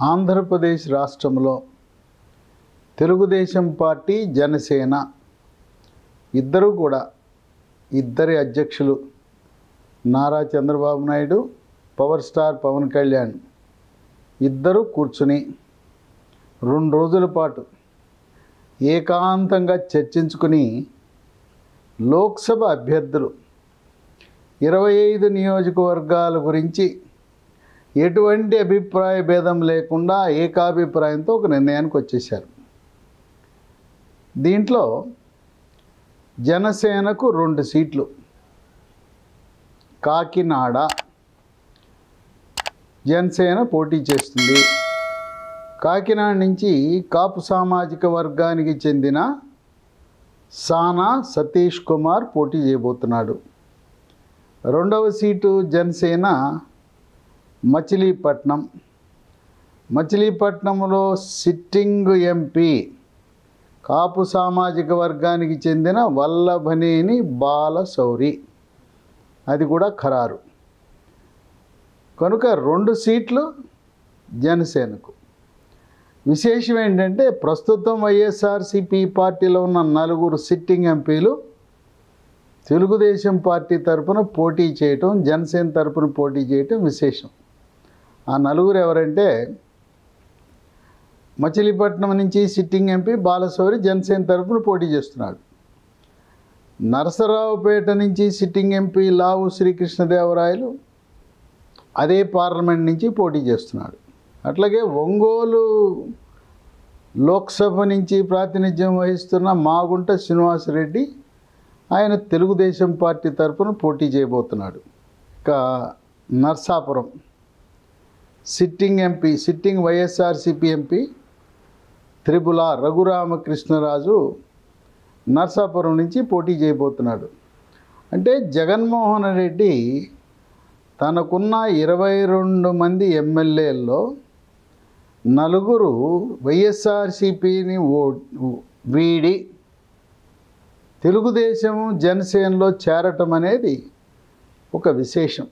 ఆంధ్రప్రదేశ్ రాష్ట్రంలో తెలుగుదేశం పార్టీ జనసేన ఇద్దరు కూడా ఇద్దరి అధ్యక్షులు నారా చంద్రబాబు నాయుడు పవర్ స్టార్ పవన్ కళ్యాణ్ ఇద్దరు కూర్చుని రెండు రోజుల పాటు ఏకాంతంగా చర్చించుకుని లోక్సభ అభ్యర్థులు ఇరవై ఐదు నియోజకవర్గాల గురించి ఎటువంటి అభిప్రాయ భేదం లేకుండా ఏకాభిప్రాయంతో ఒక నిర్ణయానికి వచ్చేశారు దీంట్లో జనసేనకు రెండు సీట్లు కాకినాడ జనసేన పోటీ చేస్తుంది కాకినాడ నుంచి కాపు సామాజిక వర్గానికి చెందిన సానా సతీష్ కుమార్ పోటీ చేయబోతున్నాడు రెండవ సీటు జనసేన మచిలీపట్నం మచిలీపట్నంలో సిట్టింగ్ ఎంపీ కాపు సామాజిక వర్గానికి చెందిన వల్లభనేని బాలశౌరి అది కూడా ఖరారు కనుక రెండు సీట్లు జనసేనకు విశేషం ఏంటంటే ప్రస్తుతం వైఎస్ఆర్సిపి పార్టీలో ఉన్న నలుగురు సిట్టింగ్ ఎంపీలు తెలుగుదేశం పార్టీ తరపున పోటీ చేయటం జనసేన తరపున పోటీ చేయటం విశేషం ఆ నలుగురు ఎవరంటే మచిలీపట్నం నుంచి సిట్టింగ్ ఎంపీ బాలశౌరి జనసేన తరపున పోటీ చేస్తున్నాడు నరసరావుపేట నుంచి సిట్టింగ్ ఎంపీ లావు శ్రీకృష్ణదేవరాయలు అదే పార్లమెంట్ నుంచి పోటీ చేస్తున్నాడు అట్లాగే ఒంగోలు లోక్సభ నుంచి ప్రాతినిధ్యం వహిస్తున్న మాగుంట శ్రీనివాసరెడ్డి ఆయన తెలుగుదేశం పార్టీ తరపున పోటీ చేయబోతున్నాడు ఇక Narsapuram sitting MP sitting YSRCP MP త్రిపుల రఘురామకృష్ణరాజు నర్సాపురం నుంచి పోటీ చేయబోతున్నాడు అంటే జగన్మోహన్ రెడ్డి తనకున్న ఇరవై రెండు మంది ఎమ్మెల్యేల్లో నలుగురు వైఎస్ఆర్సిపిని ఓ వీడి తెలుగుదేశం జనసేనలో చేరటం అనేది ఒక విశేషం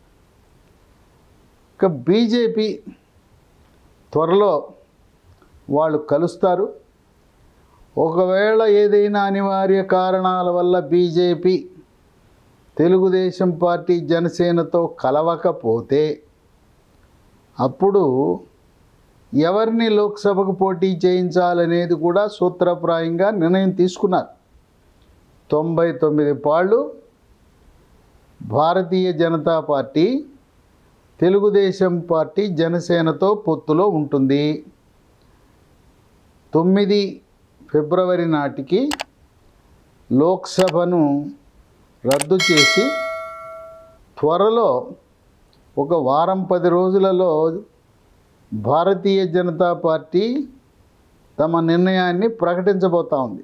ఇక బీజేపీ త్వరలో వాళ్ళు కలుస్తారు ఒకవేళ ఏదైనా అనివార్య కారణాల వల్ల బీజేపీ తెలుగుదేశం పార్టీ జనసేనతో కలవకపోతే అప్పుడు ఎవరిని లోక్సభకు పోటీ చేయించాలనేది కూడా సూత్రప్రాయంగా నిర్ణయం తీసుకున్నారు తొంభై తొమ్మిది పాళ్ళు భారతీయ జనతా పార్టీ తెలుగుదేశం పార్టీ జనసేనతో పొత్తులో ఉంటుంది తొమ్మిది ఫిబ్రవరి నాటికి లోక్సభను రద్దు చేసి త్వరలో ఒక వారం పది రోజులలో భారతీయ జనతా పార్టీ తమ నిర్ణయాన్ని ప్రకటించబోతా ఉంది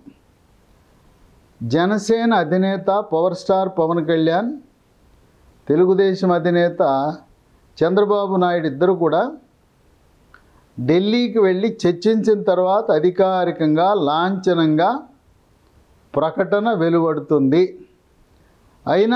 జనసేన అధినేత పవర్ స్టార్ పవన్ కళ్యాణ్ తెలుగుదేశం అధినేత చంద్రబాబు నాయుడు ఇద్దరు కూడా ఢిల్లీకి వెళ్ళి చర్చించిన తర్వాత అధికారికంగా లాంఛనంగా ప్రకటన వెలువడుతుంది అయినా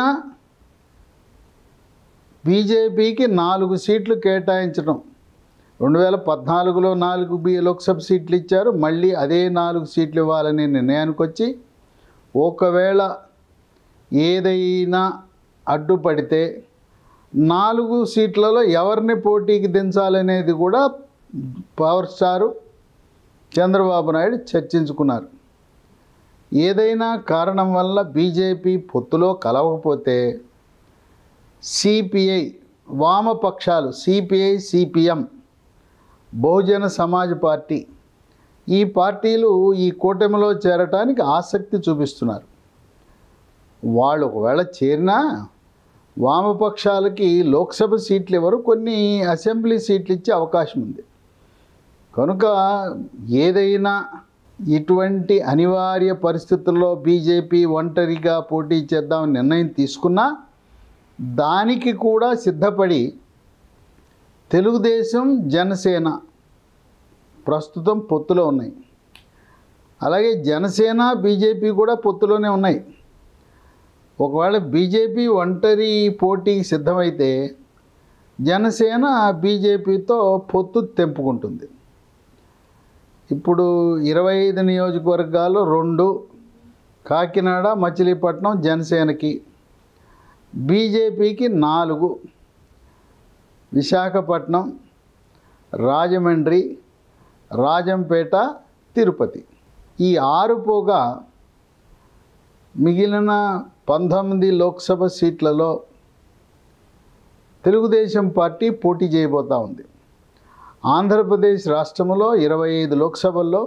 బీజేపీకి నాలుగు సీట్లు కేటాయించడం రెండు వేల పద్నాలుగులో నాలుగు బి లోక్సభ సీట్లు ఇచ్చారు మళ్ళీ అదే నాలుగు సీట్లు ఇవ్వాలని నిర్ణయానికి వచ్చి ఒకవేళ ఏదైనా అడ్డుపడితే నాలుగు సీట్లలో ఎవరిని పోటీకి దించాలనేది కూడా పవర్ స్టారు చంద్రబాబు నాయుడు చర్చించుకున్నారు ఏదైనా కారణం వల్ల బీజేపీ పొత్తులో కలవకపోతే సిపిఐ వామపక్షాలు CPI CPM Bahujan Samaj party ఈ పార్టీలు ఈ కూటమిలో చేరటానికి ఆసక్తి చూపిస్తున్నారు వాళ్ళు ఒకవేళ చేరినా వామపక్షాలకి లోక్సభ సీట్లు ఇవ్వరు కొన్ని అసెంబ్లీ సీట్లు ఇచ్చే అవకాశం ఉంది కనుక ఏదైనా ఇటువంటి అనివార్య పరిస్థితుల్లో బీజేపీ ఒంటరిగా పోటీ చేద్దామని నిర్ణయం తీసుకున్నా దానికి కూడా సిద్ధపడి తెలుగుదేశం జనసేన ప్రస్తుతం పొత్తులో ఉన్నాయి అలాగే జనసేన బీజేపీ కూడా పొత్తులోనే ఉన్నాయి ఒకవేళ బీజేపీ ఒంటరి పోటీకి సిద్ధమైతే జనసేన బీజేపీతో పొత్తు తెంపుకుంటుంది ఇప్పుడు ఇరవై ఐదు నియోజకవర్గాలు రెండు కాకినాడ మచిలీపట్నం జనసేనకి బీజేపీకి నాలుగు విశాఖపట్నం రాజమండ్రి రాజంపేట తిరుపతి ఈ ఆరు పోగా మిగిలిన పంతొమ్మిది లోక్సభ సీట్లలో తెలుగుదేశం పార్టీ పోటీ చేయబోతూ ఉంది ఆంధ్రప్రదేశ్ రాష్ట్రంలో ఇరవై ఐదు లోక్సభల్లో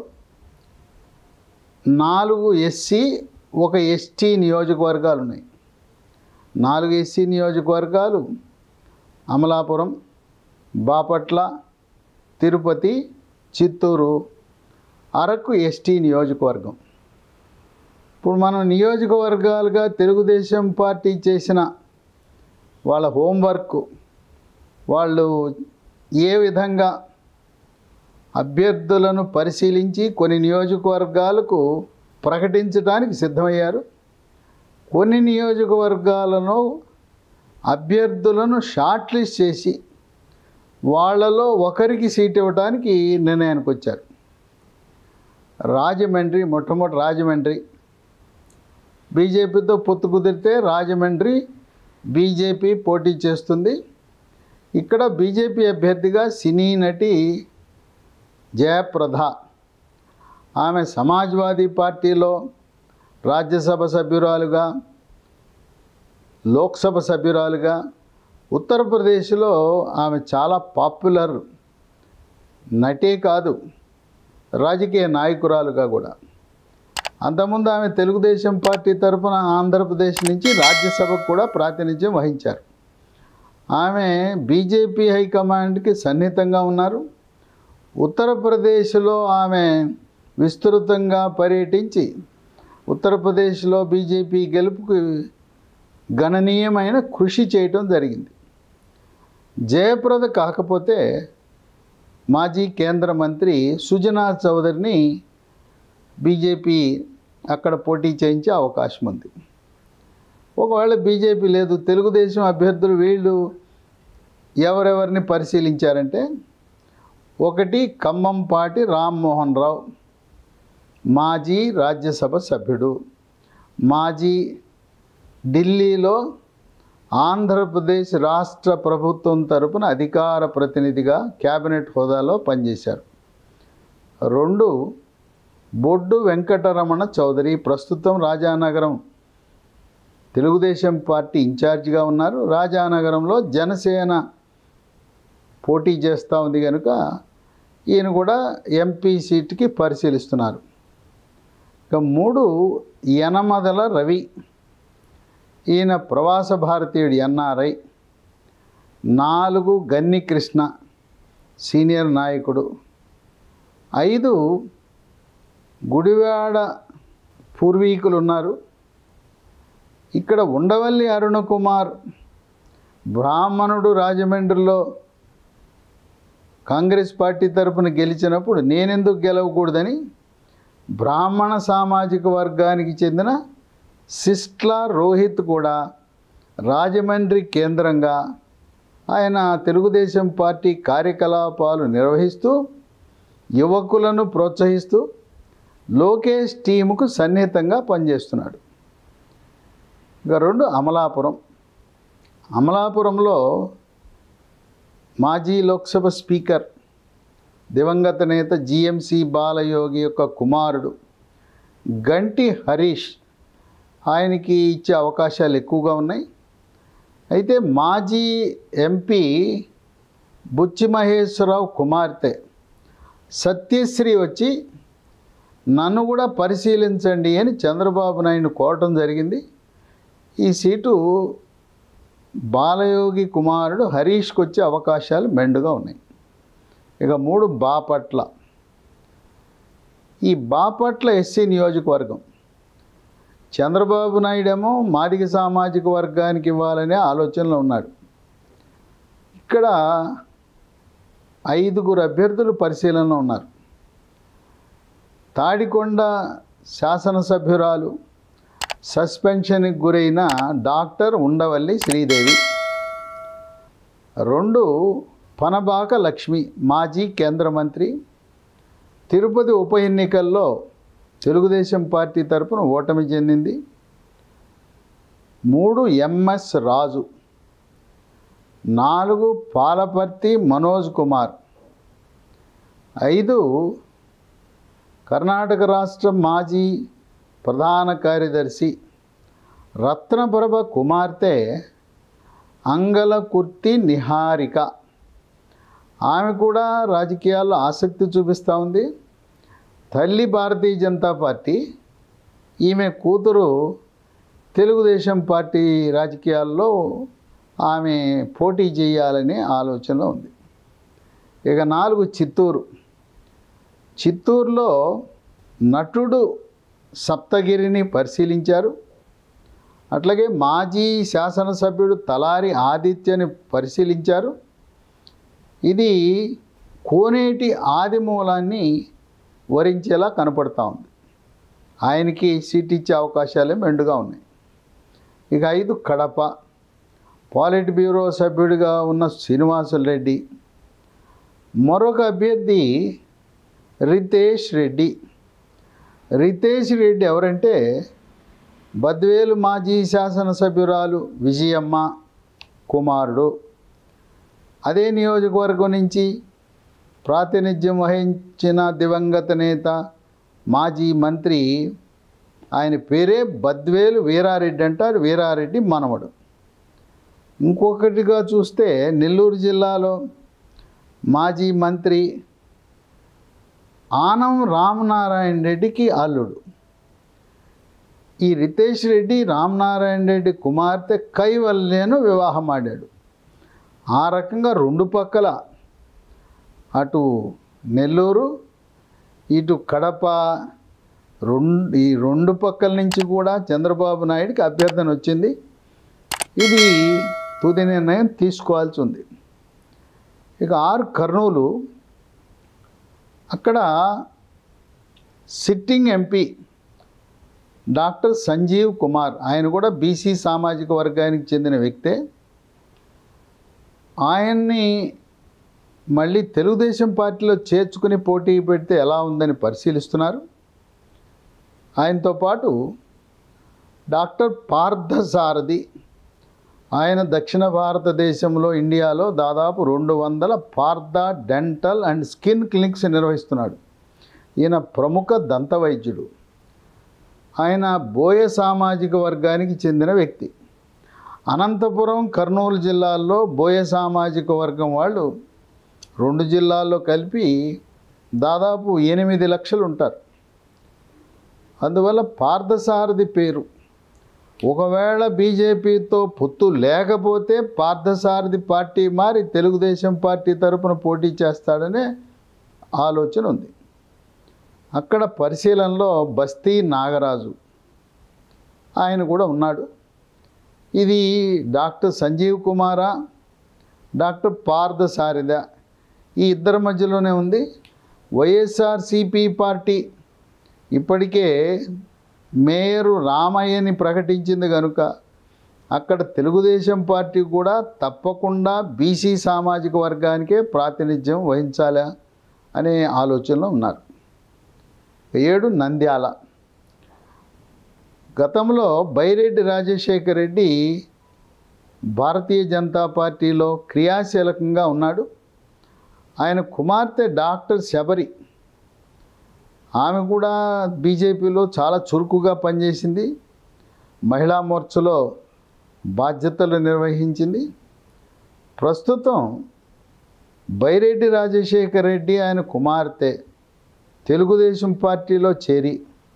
నాలుగు ఎస్సీ ఒక ఎస్టీ నియోజకవర్గాలు ఉన్నాయి నాలుగు ఎస్సీ నియోజకవర్గాలు అమలాపురం బాపట్ల తిరుపతి చిత్తూరు అరకు ఎస్టీ నియోజకవర్గం ఇప్పుడు మనం నియోజకవర్గాలుగా తెలుగుదేశం పార్టీ చేసిన వాళ్ళ హోంవర్క్ వాళ్ళు ఏ విధంగా అభ్యర్థులను పరిశీలించి కొన్ని నియోజకవర్గాలకు ప్రకటించడానికి సిద్ధమయ్యారు కొన్ని నియోజకవర్గాలను అభ్యర్థులను షార్ట్ లిస్ట్ చేసి వాళ్ళలో ఒకరికి సీట్ ఇవ్వడానికి నిర్ణయానికి వచ్చారు రాజమండ్రి మొట్టమొదటి రాజమండ్రి బీజేపీతో పొత్తు కుదిరితే రాజమండ్రి బీజేపీ పోటీ చేస్తుంది ఇక్కడ బీజేపీ అభ్యర్థిగా సినీ నటి జయప్రద ఆమె సమాజ్వాదీ పార్టీలో రాజ్యసభ సభ్యురాలుగా లోక్సభ సభ్యురాలుగా ఉత్తరప్రదేశ్లో ఆమె చాలా పాపులర్ నటే కాదు రాజకీయ నాయకురాలుగా కూడా అంతకుముందు ఆమె తెలుగుదేశం పార్టీ తరఫున ఆంధ్రప్రదేశ్ నుంచి రాజ్యసభకు కూడా ప్రాతినిధ్యం వహించారు ఆమె బీజేపీ హైకమాండ్కి సన్నిహితంగా ఉన్నారు ఉత్తరప్రదేశ్లో ఆమె విస్తృతంగా పర్యటించి ఉత్తరప్రదేశ్లో బీజేపీ గెలుపుకు గణనీయమైన కృషి చేయటం జరిగింది జయప్రద కాకపోతే మాజీ కేంద్ర మంత్రి సుజనా చౌదరిని బీజేపీ అక్కడ పోటీ చేయించే అవకాశం ఉంది ఒకవేళ బీజేపీ లేదు తెలుగుదేశం అభ్యర్థులు వీళ్ళు ఎవరెవరిని పరిశీలించారంటే ఒకటి ఖమ్మంపాటి రామ్మోహన్ రావు మాజీ రాజ్యసభ సభ్యుడు మాజీ ఢిల్లీలో ఆంధ్రప్రదేశ్ రాష్ట్ర ప్రభుత్వం తరపున అధికార ప్రతినిధిగా క్యాబినెట్ హోదాలో పనిచేశారు రెండు బొడ్డు వెంకటరమణ చౌదరి ప్రస్తుతం రాజానగరం తెలుగుదేశం పార్టీ ఇన్ఛార్జిగా ఉన్నారు రాజానగరంలో జనసేన పోటీ చేస్తూ ఉంది కనుక ఈయన కూడా ఎంపీ సీట్కి పరిశీలిస్తున్నారు ఇక మూడు యనమదల రవి ఈయన ప్రవాస భారతీయుడు ఎన్ఆర్ఐ నాలుగు గన్ని కృష్ణ సీనియర్ నాయకుడు ఐదు గుడివాడ పూర్వీకులు ఉన్నారు ఇక్కడ ఉండవల్లి అరుణకుమార్ బ్రాహ్మణుడు రాజమండ్రిలో కాంగ్రెస్ పార్టీ తరపున గెలిచినప్పుడు నేనెందుకు గెలవకూడదని బ్రాహ్మణ సామాజిక వర్గానికి చెందిన సిస్ట్లా రోహిత్ కూడా రాజమండ్రి కేంద్రంగా ఆయన తెలుగుదేశం పార్టీ కార్యకలాపాలు నిర్వహిస్తూ యువకులను ప్రోత్సహిస్తూ లోకేష్ టీముకు సన్నిహితంగా పనిచేస్తున్నాడు ఇక రెండు అమలాపురం అమలాపురంలో మాజీ లోక్సభ స్పీకర్ దివంగత నేత జిఎంసి బాలయోగి యొక్క కుమారుడు గంటి హరీష్ ఆయనకి ఇచ్చే అవకాశాలు ఎక్కువగా ఉన్నాయి అయితే మాజీ ఎంపీ బుచ్చి మహేశ్వరరావు కుమార్తె సత్యశ్రీ వచ్చి నన్ను కూడా పరిశీలించండి అని చంద్రబాబు నాయుడు కోరటం జరిగింది ఈ సీటు బాలయోగి కుమారుడు హరీష్కి వచ్చే అవకాశాలు మెండుగా ఉన్నాయి ఇక మూడు బాపట్ల ఈ బాపట్ల ఎస్సీ నియోజకవర్గం చంద్రబాబు నాయుడేమో మాదిగ సామాజిక వర్గానికి ఇవ్వాలనే ఆలోచనలో ఉన్నాడు ఇక్కడ ఐదుగురు అభ్యర్థులు పరిశీలనలో ఉన్నారు తాడికొండ శాసనసభ్యురాలు సస్పెన్షన్కి గురైన డాక్టర్ ఉండవల్లి శ్రీదేవి రెండు పనబాక లక్ష్మి మాజీ కేంద్ర మంత్రి తిరుపతి ఉప ఎన్నికల్లో తెలుగుదేశం పార్టీ తరపున ఓటమి చెందింది మూడు ఎంఎస్ రాజు నాలుగు పాలపర్తి మనోజ్ కుమార్ ఐదు కర్ణాటక రాష్ట్ర మాజీ ప్రధాన కార్యదర్శి రత్నప్రభ కుమార్తె అంగలకుర్తి నిహారిక ఆమె కూడా రాజకీయాల్లో ఆసక్తి చూపిస్తూ ఉంది తల్లి భారతీయ జనతా పార్టీ ఈమె కూతురు తెలుగుదేశం పార్టీ రాజకీయాల్లో ఆమె పోటీ చేయాలనే ఆలోచన ఉంది ఇక నాలుగు చిత్తూరు చిత్తూరులో నటుడు సప్తగిరిని పరిశీలించారు అట్లాగే మాజీ శాసనసభ్యుడు తలారి ఆదిత్యని పరిశీలించారు ఇది కోనేటి ఆదిమూలాన్ని వరించేలా కనపడతా ఉంది ఆయనకి సీట్ ఇచ్చే అవకాశాలే మెండుగా ఉన్నాయి ఇక ఐదు కడప పాలిట్ బ్యూరో సభ్యుడిగా ఉన్న శ్రీనివాసులు రెడ్డి మరొక అభ్యర్థి రితేష్ రెడ్డి రితేష్ రెడ్డి ఎవరంటే బద్వేలు మాజీ శాసనసభ్యురాలు విజయమ్మ కుమారుడు అదే నియోజకవర్గం నుంచి ప్రాతినిధ్యం వహించిన దివంగత నేత మాజీ మంత్రి ఆయన పేరే బద్వేలు వీరారెడ్డి అంటారు వీరారెడ్డి మనవడు ఇంకొకటిగా చూస్తే నెల్లూరు జిల్లాలో మాజీ మంత్రి ఆనం రామనారాయణ రెడ్డికి అల్లుడు ఈ రితేష్ రెడ్డి రామనారాయణ రెడ్డి కుమార్తె కైవల్యను వివాహం ఆడాడు ఆ రకంగా రెండు పక్కల అటు నెల్లూరు ఇటు కడప రెండు ఈ రెండు పక్కల నుంచి కూడా చంద్రబాబు నాయుడికి అభ్యర్థన వచ్చింది ఇది తుది నిర్ణయం తీసుకోవాల్సి ఉంది ఇక ఆరు కర్నూలు అక్కడ sitting MP doctor Sanjeev Kumar ఆయన కూడా బీసీ సామాజిక వర్గానికి చెందిన వ్యక్తే ఆయన్ని మళ్ళీ తెలుగుదేశం పార్టీలో చేర్చుకుని పోటీ పెడితే ఎలా ఉందని పరిశీలిస్తున్నారు ఆయనతో పాటు డాక్టర్ పార్థసారథి ఆయన దక్షిణ భారతదేశంలో ఇండియాలో దాదాపు రెండు వందల Partha dental and skin clinics నిర్వహిస్తున్నాడు ఈయన ప్రముఖ దంత వైద్యుడు ఆయన బోయ సామాజిక వర్గానికి చెందిన వ్యక్తి అనంతపురం కర్నూలు జిల్లాల్లో బోయ సామాజిక వర్గం వాళ్ళు రెండు జిల్లాల్లో కలిపి దాదాపు ఎనిమిది లక్షలు ఉంటారు అందువల్ల పార్థసారథి పేరు ఒకవేళ బీజేపీతో పొత్తు లేకపోతే పార్థసారథి పార్టీ మారి తెలుగుదేశం పార్టీ తరపున పోటీ చేస్తాడనే ఆలోచన ఉంది అక్కడ పరిశీలనలో బస్తీ నాగరాజు ఆయన కూడా ఉన్నాడు ఇది డాక్టర్ సంజీవ్ కుమారా డాక్టర్ పార్థ సారిద ఈ ఇద్దరి మధ్యలోనే ఉంది వైఎస్ఆర్సిపి పార్టీ ఇప్పటికే మేయరు రామయ్యని ప్రకటించింది కనుక అక్కడ తెలుగుదేశం పార్టీ కూడా తప్పకుండా బీసీ సామాజిక వర్గానికే ప్రాతినిధ్యం వహించాలా అనే ఆలోచనలో ఉన్నారు ఏడు నంద్యాల గతంలో బైరెడ్డి రాజశేఖర్ రెడ్డి భారతీయ జనతా పార్టీలో క్రియాశీలకంగా ఉన్నాడు ఆయన కుమార్తె డాక్టర్ శబరి ఆమె కూడా బీజేపీలో చాలా చురుకుగా పనిచేసింది మహిళా మోర్చలో బాధ్యతలు నిర్వహించింది ప్రస్తుతం బైరెడ్డి రాజశేఖర్ రెడ్డి ఆయన కుమార్తె తెలుగుదేశం పార్టీలో చేరి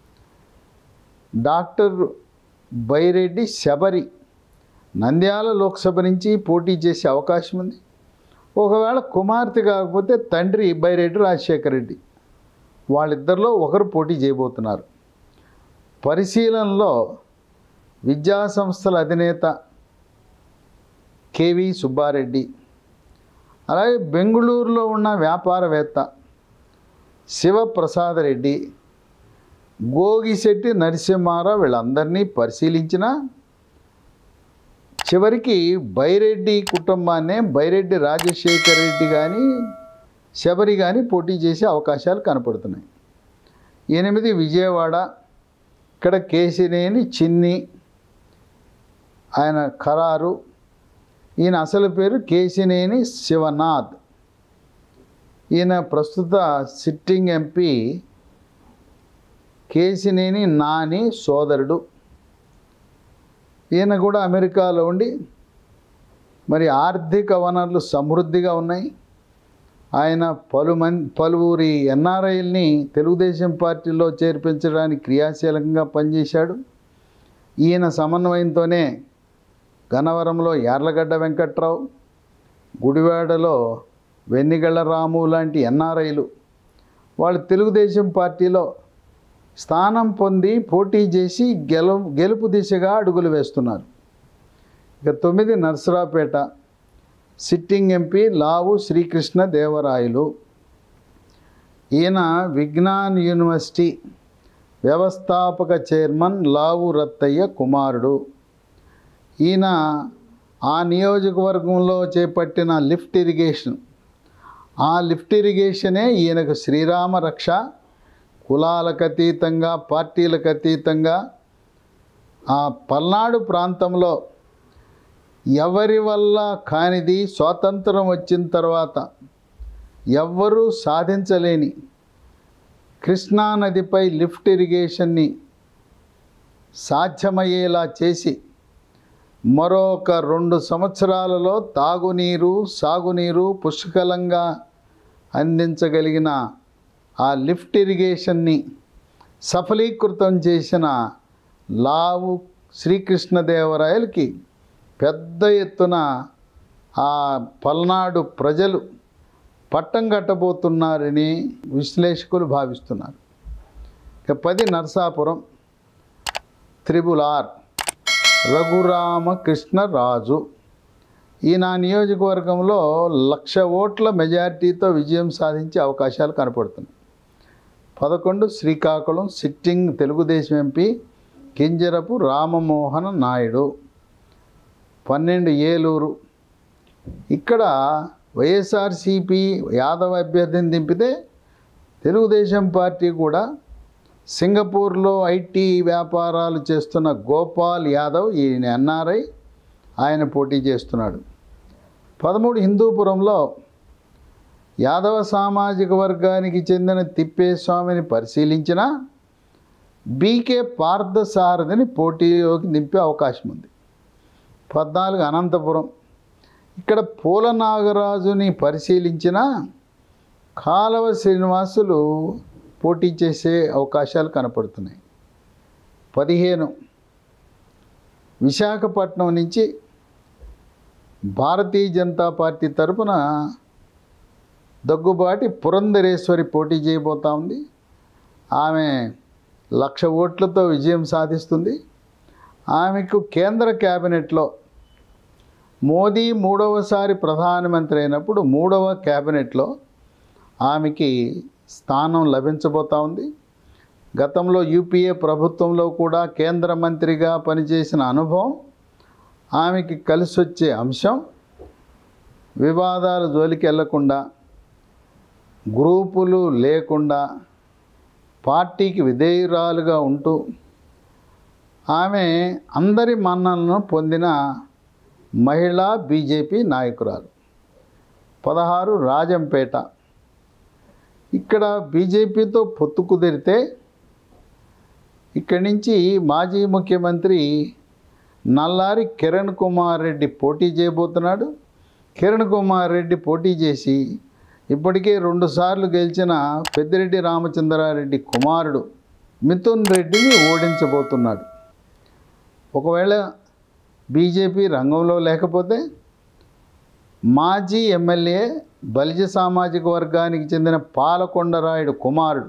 డాక్టర్ బైరెడ్డి శబరి నంద్యాల లోక్సభ నుంచి పోటీ చేసే అవకాశం ఉంది ఒకవేళ కుమార్తె కాకపోతే తండ్రి బైరెడ్డి రాజశేఖర రెడ్డి వాళ్ళిద్దరిలో ఒకరు పోటీ చేయబోతున్నారు పరిశీలనలో విద్యా సంస్థల అధినేత కేవి సుబ్బారెడ్డి అలాగే బెంగళూరులో ఉన్న వ్యాపారవేత్త శివప్రసాద్ రెడ్డి గోగిశెట్టి నరసింహారావు వీళ్ళందరినీ పరిశీలించిన చివరికి బైరెడ్డి కుటుంబాన్నే బైరెడ్డి రాజశేఖర్ రెడ్డి కానీ శబరి కానీ పోటీ చేసే అవకాశాలు కనపడుతున్నాయి ఎనిమిది విజయవాడ ఇక్కడ కేసినేని చిన్ని ఆయన ఖరారు ఈయన అసలు పేరు కేసినేని శివనాథ్ ఈయన ప్రస్తుత సిట్టింగ్ ఎంపీ కేసినేని నాని సోదరుడు ఈయన కూడా అమెరికాలో ఉండి మరి ఆర్థిక వనరులు సమృద్ధిగా ఉన్నాయి ఆయన పలు మన్ పలువురి ఎన్ఆర్ఐల్ని తెలుగుదేశం పార్టీలో చేర్పించడానికి క్రియాశీలకంగా పనిచేశాడు ఈయన సమన్వయంతోనే గన్నవరంలో యార్లగడ్డ వెంకట్రావు గుడివాడలో వెన్నిగళ్ళ రాము లాంటి ఎన్ఆర్ఐలు వాళ్ళు తెలుగుదేశం పార్టీలో స్థానం పొంది పోటీ చేసి గెల గెలుపు దిశగా అడుగులు వేస్తున్నారు ఇక తొమ్మిది నర్సరాపేట సిట్టింగ్ ఎంపీ లావు శ్రీకృష్ణ దేవరాయలు ఈయన విజ్ఞాన్ యూనివర్సిటీ వ్యవస్థాపక చైర్మన్ లావు రత్తయ్య కుమారుడు ఈయన ఆ నియోజకవర్గంలో చేపట్టిన లిఫ్ట్ ఇరిగేషన్ ఆ లిఫ్ట్ ఇరిగేషనే ఈయనకు శ్రీరామ రక్ష కులాలకు అతీతంగా పార్టీలకు అతీతంగా ఆ పల్నాడు ప్రాంతంలో ఎవరి వల్ల కానిది స్వాతంత్రం వచ్చిన తర్వాత ఎవ్వరూ సాధించలేని కృష్ణానదిపై లిఫ్ట్ ఇరిగేషన్ని సాధ్యమయ్యేలా చేసి మరొక రెండు సంవత్సరాలలో తాగునీరు సాగునీరు పుష్కలంగా అందించగలిగిన ఆ లిఫ్ట్ ఇరిగేషన్ని సఫలీకృతం చేసిన లావు శ్రీకృష్ణదేవరాయలకి పెద్ద ఎత్తున ఆ పల్నాడు ప్రజలు పట్టం కట్టబోతున్నారని విశ్లేషకులు భావిస్తున్నారు ఇక పది నరసాపురం త్రిబుల్ ఆర్ రఘురామకృష్ణరాజు ఈ నా నియోజకవర్గంలో లక్ష ఓట్ల మెజార్టీతో విజయం సాధించే అవకాశాలు కనపడుతున్నాయి పదకొండు శ్రీకాకుళం సిట్టింగ్ తెలుగుదేశం ఎంపీ కింజరపు రామమోహన నాయుడు పన్నెండు ఏలూరు ఇక్కడ వైఎస్ఆర్సిపి యాదవ్ అభ్యర్థిని దింపితే తెలుగుదేశం పార్టీ కూడా సింగపూర్లో ఐటీ వ్యాపారాలు చేస్తున్న గోపాల్ యాదవ్ ఈయన ఎన్ఆర్ఐ ఆయన పోటీ చేస్తున్నాడు పదమూడు హిందూపురంలో యాదవ సామాజిక వర్గానికి చెందిన తిప్పేస్వామిని పరిశీలించిన బీకే పార్థసారథిని పోటీలోకి దింపే అవకాశం ఉంది పద్నాలుగు అనంతపురం ఇక్కడ పూల నాగరాజుని పరిశీలించిన కాలవ శ్రీనివాసులు పోటీ చేసే అవకాశాలు కనపడుతున్నాయి పదిహేను విశాఖపట్నం నుంచి భారతీయ జనతా పార్టీ తరపున దగ్గుబాటి పురంధరేశ్వరి పోటీ చేయబోతా ఉంది ఆమె లక్ష ఓట్లతో విజయం సాధిస్తుంది ఆమెకు కేంద్ర క్యాబినెట్లో మోదీ మూడవసారి ప్రధానమంత్రి అయినప్పుడు మూడవ క్యాబినెట్లో ఆమెకి స్థానం లభించబోతా ఉంది గతంలో యూపీఏ ప్రభుత్వంలో కూడా కేంద్ర మంత్రిగా పనిచేసిన అనుభవం ఆమెకి కలిసి వచ్చే అంశం వివాదాల జోలికి వెళ్లకుండా గ్రూపులు లేకుండా పార్టీకి విధేయురాలుగా ఉంటూ ఆమె అందరి మన్నలను పొందిన మహిళా బీజేపీ నాయకురాలు పదహారు రాజంపేట ఇక్కడ బీజేపీతో పొత్తు కుదిరితే ఇక్కడి నుంచి మాజీ ముఖ్యమంత్రి నల్లారి కిరణ్ కుమార్ రెడ్డి పోటీ చేయబోతున్నాడు కిరణ్ కుమార్ రెడ్డి పోటీ చేసి ఇప్పటికే రెండుసార్లు గెలిచిన పెద్దిరెడ్డి రామచంద్రారెడ్డి కుమారుడు మిథున్ రెడ్డిని ఓడించబోతున్నాడు ఒకవేళ బీజేపీ రంగంలో లేకపోతే మాజీ ఎమ్మెల్యే బలిజ సామాజిక వర్గానికి చెందిన పాలకొండరాయుడు కుమారుడు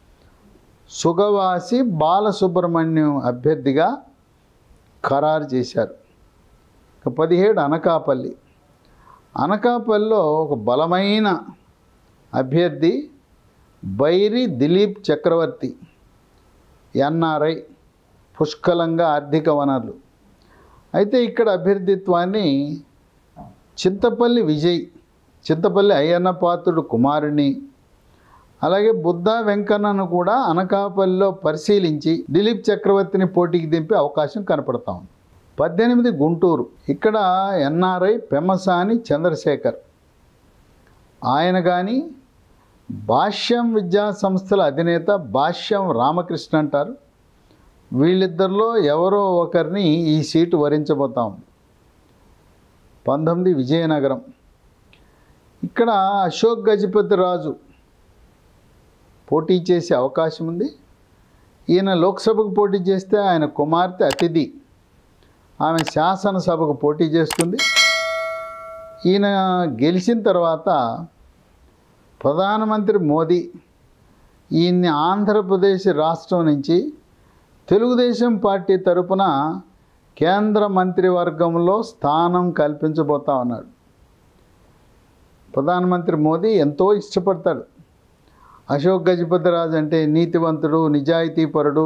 సుగవాసి బాలసుబ్రహ్మణ్యం అభ్యర్థిగా ఖరారు చేశారు ఇక పదిహేడు అనకాపల్లి అనకాపల్లిలో ఒక బలమైన అభ్యర్థి బైరి దిలీప్ చక్రవర్తి ఎన్ఆర్ఐ పుష్కలంగా ఆర్థిక వనరులు అయితే ఇక్కడ అభ్యర్థిత్వాన్ని చింతపల్లి విజయ్ చింతపల్లి అయ్యన్న పాత్రుడు కుమారుని అలాగే బుద్ధ వెంకన్నను కూడా అనకాపల్లిలో పరిశీలించి దిలీప్ చక్రవర్తిని పోటీకి దింపే అవకాశం కనపడతా ఉంది పద్దెనిమిది గుంటూరు ఇక్కడ ఎన్ఆర్ఐ పెమ్మసాని చంద్రశేఖర్ ఆయన కానీ భాష్యం విద్యా సంస్థల అధినేత భాష్యం రామకృష్ణ అంటారు వీళ్ళిద్దరిలో ఎవరో ఒకరిని ఈ సీటు వరించబోతా ఉంది పంతొమ్మిది విజయనగరం ఇక్కడ అశోక్ గజపతి రాజు పోటీ చేసే అవకాశం ఉంది ఈయన లోక్సభకు పోటీ చేస్తే ఆయన కుమార్తె అతిథి ఆమె శాసనసభకు పోటీ చేస్తుంది ఈయన గెలిచిన తర్వాత ప్రధానమంత్రి మోదీ ఈయన్ని ఆంధ్రప్రదేశ్ రాష్ట్రం నుంచి తెలుగుదేశం పార్టీ తరపున కేంద్ర మంత్రివర్గంలో స్థానం కల్పించబోతా ఉన్నాడు ప్రధానమంత్రి మోదీ ఎంతో ఇష్టపడతాడు అశోక్ గజపతి రాజు అంటే నీతివంతుడు నిజాయితీపరుడు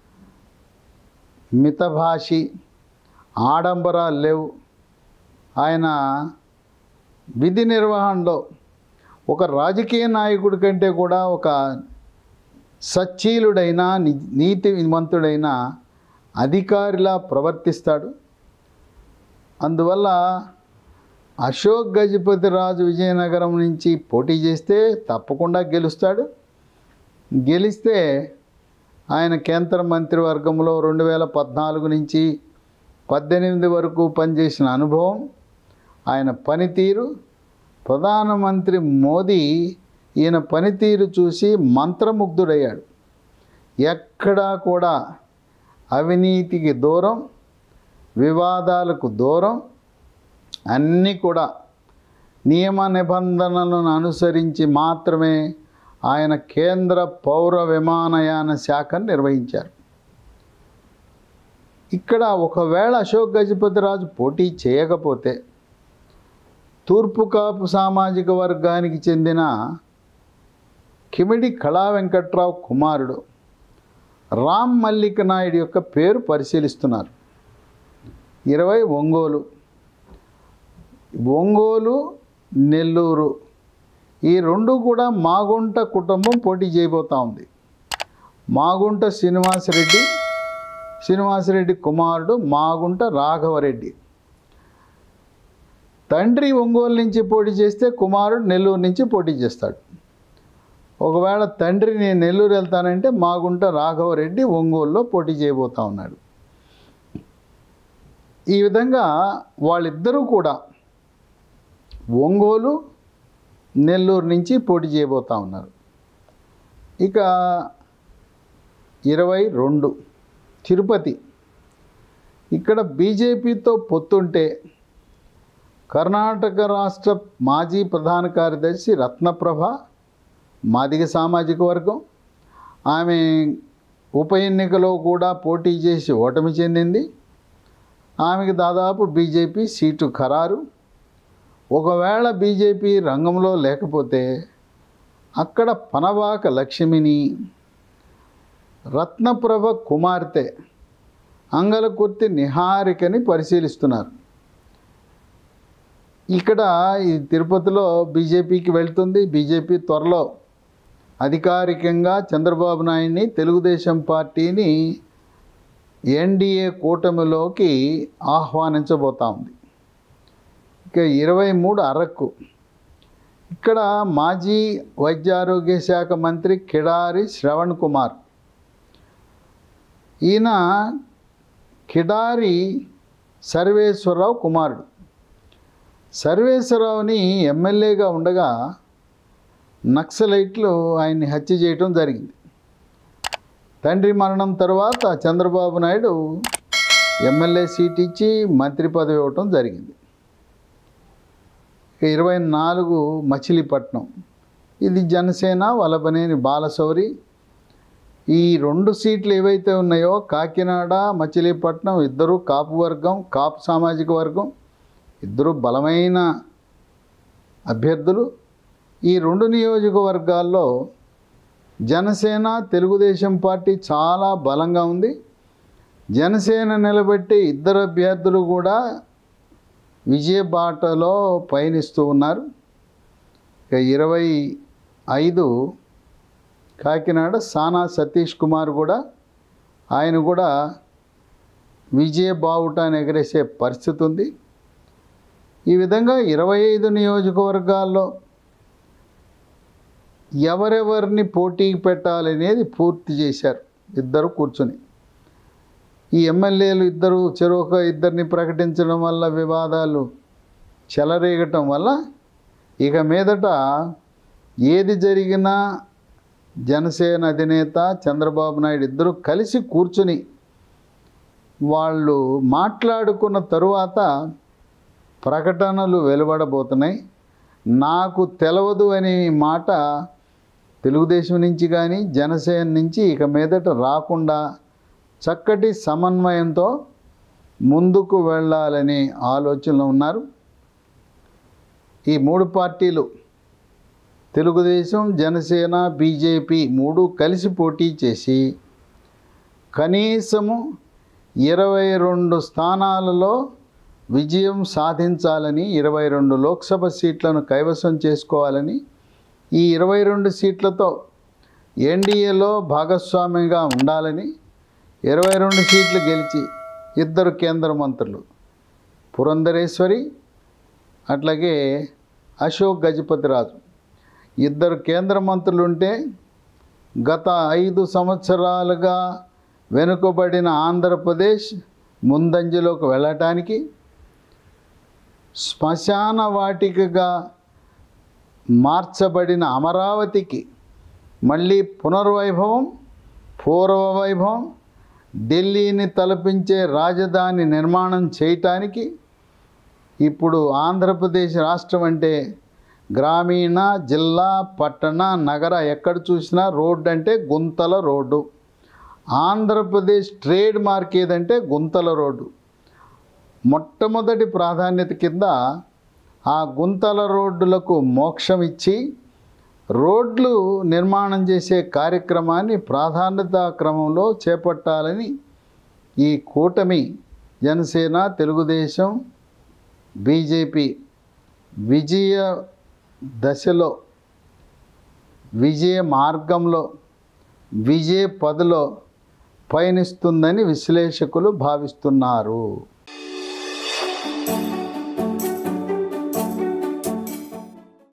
మితభాషి ఆడంబరాలు లేవు ఆయన విధి నిర్వహణలో ఒక రాజకీయ నాయకుడి కంటే కూడా ఒక సచ్చీలుడైన ని- నీతివంతుడైన అధికారిలా ప్రవర్తిస్తాడు అందువల్ల అశోక్ గజపతి రాజు విజయనగరం నుంచి పోటీ చేస్తే తప్పకుండా గెలుస్తాడు గెలిస్తే ఆయన కేంద్ర మంత్రివర్గంలో రెండు వేల పద్నాలుగు నుంచి పద్దెనిమిది వరకు పనిచేసిన అనుభవం ఆయన పనితీరు ప్రధానమంత్రి మోదీ ఈయన పనితీరు చూసి మంత్రముగ్ధుడయ్యాడు ఎక్కడా కూడా అవినీతికి దూరం వివాదాలకు దూరం అన్నీ కూడా నియమ నిబంధనలను అనుసరించి మాత్రమే ఆయన కేంద్ర పౌర విమానయాన శాఖను నిర్వహించారు ఇక్కడ ఒకవేళ అశోక్ గజపతిరాజు పోటీ చేయకపోతే తూర్పు కాపు సామాజిక వర్గానికి చెందిన కిమిడి కళా వెంకట్రావు కుమారుడు రామ్ మల్లిక్ నాయుడు యొక్క పేరు పరిశీలిస్తున్నారు ఇరవై ఒంగోలు ఒంగోలు నెల్లూరు ఈ రెండు కూడా మాగుంట కుటుంబం పోటీ చేయబోతా ఉంది మాగుంట శ్రీనివాసరెడ్డి శ్రీనివాసరెడ్డి కుమారుడు మాగుంట రాఘవరెడ్డి తండ్రి ఒంగోలు నుంచి పోటీ చేస్తే కుమారుడు నెల్లూరు నుంచి పోటీ చేస్తాడు ఒకవేళ తండ్రి నేను నెల్లూరు వెళ్తానంటే మాగుంట రాఘవరెడ్డి ఒంగోలులో పోటీ చేయబోతా ఉన్నాడు ఈ విధంగా వాళ్ళిద్దరూ కూడా ఒంగోలు నెల్లూరు నుంచి పోటీ చేయబోతా ఉన్నారు ఇక ఇరవై రెండు తిరుపతి ఇక్కడ బీజేపీతో పొత్తుంటే కర్ణాటక రాష్ట్ర మాజీ ప్రధాన కార్యదర్శి రత్నప్రభ మాదిగ సామాజిక వర్గం ఆమె ఉప ఎన్నికలో కూడా పోటీ చేసి ఓటమి చెందింది ఆమెకి దాదాపు బీజేపీ సీటు ఖరారు ఒకవేళ బీజేపీ రంగంలో లేకపోతే అక్కడ పనవాక లక్ష్మిని రత్నప్రభ కుమార్తె అంగలకుర్తి నిహారికని పరిశీలిస్తున్నారు ఇక్కడ ఈ తిరుపతిలో బీజేపీకి వెళ్తుంది బీజేపీ త్వరలో అధికారికంగా చంద్రబాబు నాయుడిని తెలుగుదేశం పార్టీని ఎన్డీఏ కూటమిలోకి ఆహ్వానించబోతా ఉంది ఇక ఇరవై మూడు అరకు ఇక్కడ మాజీ వైద్యారోగ్య శాఖ మంత్రి కిడారి శ్రవణ్ కుమార్ ఈయన కిడారి సర్వేశ్వరరావు కుమారుడు సర్వేశ్వరరావుని ఎమ్మెల్యేగా ఉండగా నక్సలైట్లు ఆయన్ని హత్య చేయటం జరిగింది తండ్రి మరణం తర్వాత చంద్రబాబు నాయుడు ఎమ్మెల్యే సీట్ ఇచ్చి మంత్రి పదవి ఇవ్వటం జరిగింది ఇక ఇరవై నాలుగు మచిలీపట్నం ఇది జనసేన వలబనేని బాలశౌరి ఈ రెండు సీట్లు ఏవైతే ఉన్నాయో కాకినాడ మచిలీపట్నం ఇద్దరు కాపు వర్గం కాపు సామాజిక వర్గం ఇద్దరు బలమైన అభ్యర్థులు ఈ రెండు నియోజకవర్గాల్లో జనసేన తెలుగుదేశం పార్టీ చాలా బలంగా ఉంది జనసేన నిలబెట్టి ఇద్దరు అభ్యర్థులు కూడా విజయ బాటలో పయనిస్తూ ఉన్నారు ఇక ఇరవై ఐదు కాకినాడ సానా సతీష్ కుమార్ కూడా ఆయన కూడా విజయ బావుటాన్ని ఎగరేసే పరిస్థితి ఉంది ఈ విధంగా ఇరవై ఐదు నియోజకవర్గాల్లో ఎవరెవరిని పోటీకి పెట్టాలనేది పూర్తి చేశారు ఇద్దరు కూర్చొని ఈ ఎమ్మెల్యేలు ఇద్దరు చెరొక ఇద్దరిని ప్రకటించడం వల్ల వివాదాలు చెలరేగటం వల్ల ఇక మీదట ఏది జరిగినా జనసేన అధినేత చంద్రబాబు నాయుడు ఇద్దరు కలిసి కూర్చుని వాళ్ళు మాట్లాడుకున్న తరువాత ప్రకటనలు వెలువడబోతున్నాయి నాకు తెలవదు అనే మాట తెలుగుదేశం నుంచి కానీ జనసేన నుంచి ఇక మీదట రాకుండా చక్కటి సమన్వయంతో ముందుకు వెళ్ళాలని ఆలోచనలో ఉన్నారు ఈ మూడు పార్టీలు తెలుగుదేశం జనసేన బీజేపీ మూడు కలిసి పోటీ చేసి కనీసము ఇరవై రెండు స్థానాలలో విజయం సాధించాలని ఇరవై రెండు లోక్సభ సీట్లను కైవసం చేసుకోవాలని ఈ ఇరవై రెండు సీట్లతో ఎన్డీఏలో భాగస్వామ్యంగా ఉండాలని ఇరవై రెండు సీట్లు గెలిచి ఇద్దరు కేంద్ర మంత్రులు పురంధరేశ్వరి అట్లాగే అశోక్ గజపతిరాజు ఇద్దరు కేంద్ర మంత్రులు ఉంటే గత ఐదు సంవత్సరాలుగా వెనుకబడిన ఆంధ్రప్రదేశ్ ముందంజలోకి వెళ్ళటానికి శ్మశాన వాటికగా మార్చబడిన అమరావతికి మళ్ళీ పునర్వైభవం పూర్వ వైభవం ఢిల్లీని తలపించే రాజధాని నిర్మాణం చేయటానికి ఇప్పుడు ఆంధ్రప్రదేశ్ రాష్ట్రం అంటే గ్రామీణ జిల్లా పట్టణ నగర ఎక్కడ చూసినా రోడ్డు అంటే గుంతల రోడ్డు ఆంధ్రప్రదేశ్ ట్రేడ్ మార్క్ ఏదంటే గుంతల రోడ్డు మొట్టమొదటి ప్రాధాన్యత కింద ఆ గుంతల రోడ్డులకు మోక్షం ఇచ్చి రోడ్లు నిర్మాణం చేసే కార్యక్రమాన్ని ప్రాధాన్యత క్రమంలో చేపట్టాలని ఈ కూటమి జనసేన తెలుగుదేశం బీజేపీ విజయ దశలో విజయ మార్గంలో విజయ పదలో పయనిస్తుందని విశ్లేషకులు భావిస్తున్నారు